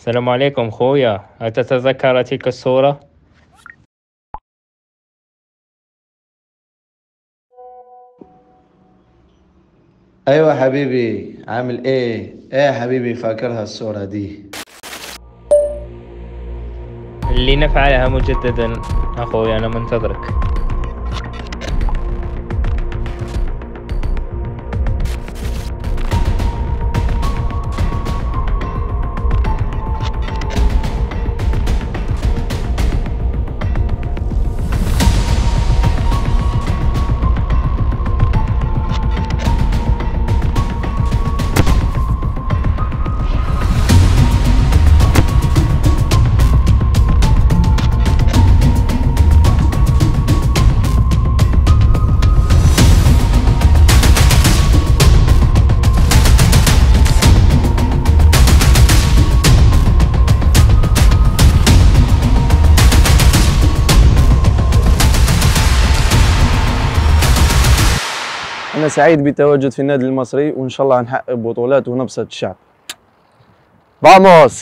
السلام عليكم خويا هل تتذكر تلك الصورة؟ ايوه حبيبي عامل ايه ايه يا حبيبي فاكرها الصورة دي لنفعلها مجددا أخوي أنا منتظرك أنا سعيد بالتواجد في النادي المصري وإن شاء الله نحقق بطولات ونبسط الشعب. فاموس